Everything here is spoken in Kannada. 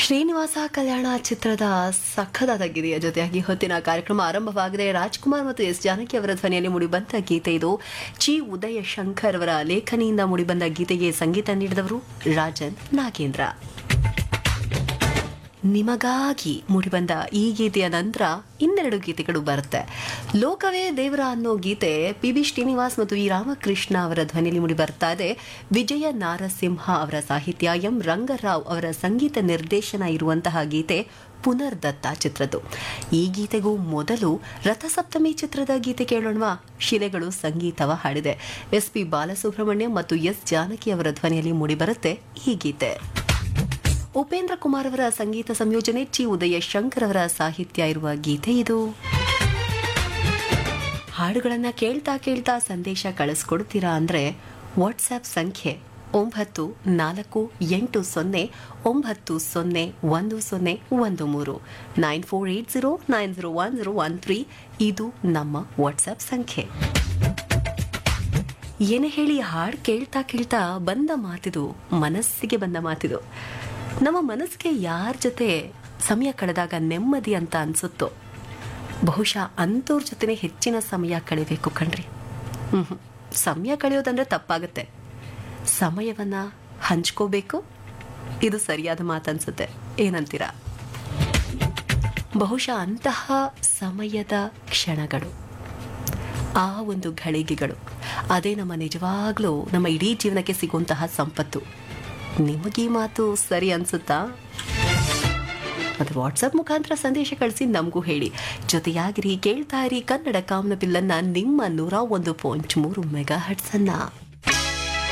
ಶ್ರೀನಿವಾಸ ಕಲ್ಯಾಣ ಚಿತ್ರದ ಸಖದಾದ ಗಿರಿಯ ಜೊತೆಯಾಗಿ ಹೊತ್ತಿನ ಕಾರ್ಯಕ್ರಮ ಆರಂಭವಾಗಿದೆ ರಾಜ್ಕುಮಾರ್ ಮತ್ತು ಎಸ್ ಜಾನಕಿ ಅವರ ಧ್ವನಿಯಲ್ಲಿ ಮೂಡಿಬಂದ ಗೀತೆ ಇದು ಜಿ ಉದಯ ಶಂಕರ್ ಅವರ ಲೇಖನಿಯಿಂದ ಮೂಡಿಬಂದ ಗೀತೆಗೆ ಸಂಗೀತ ನೀಡಿದವರು ರಾಜನ್ ನಾಗೇಂದ್ರ ನಿಮಗಾಗಿ ಮೂಡಿಬಂದ ಈ ಗೀತೆಯ ನಂತರ ಇನ್ನೆರಡು ಗೀತೆಗಳು ಬರುತ್ತೆ ಲೋಕವೇ ದೇವರ ಅನ್ನೋ ಗೀತೆ ಪಿ ಬಿ ಶ್ರೀನಿವಾಸ್ ಮತ್ತು ಈ ರಾಮಕೃಷ್ಣ ಅವರ ಧ್ವನಿಯಲ್ಲಿ ಮೂಡಿ ಬರ್ತಾ ಇದೆ ವಿಜಯ ನಾರಸಿಂಹ ಅವರ ಸಾಹಿತ್ಯ ಎಂ ರಂಗರಾವ್ ಅವರ ಸಂಗೀತ ನಿರ್ದೇಶನ ಇರುವಂತಹ ಗೀತೆ ಪುನರ್ದತ್ತ ಚಿತ್ರದ್ದು ಈ ಗೀತೆಗೂ ಮೊದಲು ರಥಸಪ್ತಮಿ ಚಿತ್ರದ ಗೀತೆ ಕೇಳೋಣವಾ ಶಿಲೆಗಳು ಸಂಗೀತವ ಹಾಡಿದೆ ಎಸ್ ಪಿ ಬಾಲಸುಬ್ರಹ್ಮಣ್ಯ ಮತ್ತು ಎಸ್ ಜಾನಕಿ ಅವರ ಧ್ವನಿಯಲ್ಲಿ ಮೂಡಿಬರುತ್ತೆ ಈ ಗೀತೆ ಉಪೇಂದ್ರ ಕುಮಾರ್ ಅವರ ಸಂಗೀತ ಸಂಯೋಜನೆ ಚಿ ಉದಯ ಶಂಕರ್ ಅವರ ಸಾಹಿತ್ಯ ಇರುವ ಗೀತೆ ಇದು ಹಾಡುಗಳನ್ನ ಕೇಳ್ತಾ ಕೇಳ್ತಾ ಸಂದೇಶ ಕಳಿಸ್ಕೊಡ್ತೀರಾ ಅಂದ್ರೆ ವಾಟ್ಸ್ಆಪ್ ಸಂಖ್ಯೆ ಒಂಬತ್ತು ನಾಲ್ಕು ಎಂಟು ಸೊನ್ನೆ ಒಂಬತ್ತು ಸೊನ್ನೆ ಒಂದು ಸೊನ್ನೆ ಒಂದು ಮೂರು nine four eight zero nine zero one zero one three ಇದು ನಮ್ಮ ವಾಟ್ಸ್ಆಪ್ ಸಂಖ್ಯೆ ಏನೇ ಹೇಳಿ ಹಾಡು ಕೇಳ್ತಾ ಕೇಳ್ತಾ ಬಂದ ಮಾತಿದು ಮನಸ್ಸಿಗೆ ಬಂದ ಮಾತಿದು ನಮ್ಮ ಮನಸ್ಸಿಗೆ ಯಾರ ಜೊತೆ ಸಮಯ ಕಳೆದಾಗ ನೆಮ್ಮದಿ ಅಂತ ಅನ್ಸುತ್ತೋ ಬಹುಶಃ ಅಂಥವ್ರ ಜೊತೆನೆ ಹೆಚ್ಚಿನ ಸಮಯ ಕಳಿಬೇಕು ಕಣ್ರಿ ಹ್ಮ್ ಹ್ಮ್. ಸಮಯ ಕಳೆಯೋದಂದ್ರೆ ತಪ್ಪಾಗುತ್ತೆ ಸಮಯವನ್ನ ಹಂಚ್ಕೋಬೇಕು ಇದು ಸರಿಯಾದ ಮಾತನ್ಸುತ್ತೆ ಏನಂತೀರಾ ಬಹುಶಃ ಅಂತಹ ಸಮಯದ ಕ್ಷಣಗಳು ಆ ಒಂದು ಘಳಿಗೆಗಳು ಅದೇ ನಮ್ಮ ನಿಜವಾಗ್ಲೂ ನಮ್ಮ ಇಡೀ ಜೀವನಕ್ಕೆ ಸಿಗುವಂತಹ ಸಂಪತ್ತು ನಿಮಗೀ ಮಾತು ಸರಿ ಅನ್ಸುತ್ತಾ ಅದು ವಾಟ್ಸಪ್ ಮುಖಾಂತರ ಸಂದೇಶ ಕಳಿಸಿ ನಮಗೂ ಹೇಳಿ ಜೊತೆಯಾಗಿರಿ ಕೇಳ್ತಾ ಇರಿ ಕನ್ನಡ ಕಾಮನ ಬಿಲ್ಲನ್ನ ನಿಮ್ಮ ನೂರ ಒಂದು ಪಾಯಿಂಟ್ ಮೂರು ಮೆಗಾ ಹಟ್ಸನ್ನ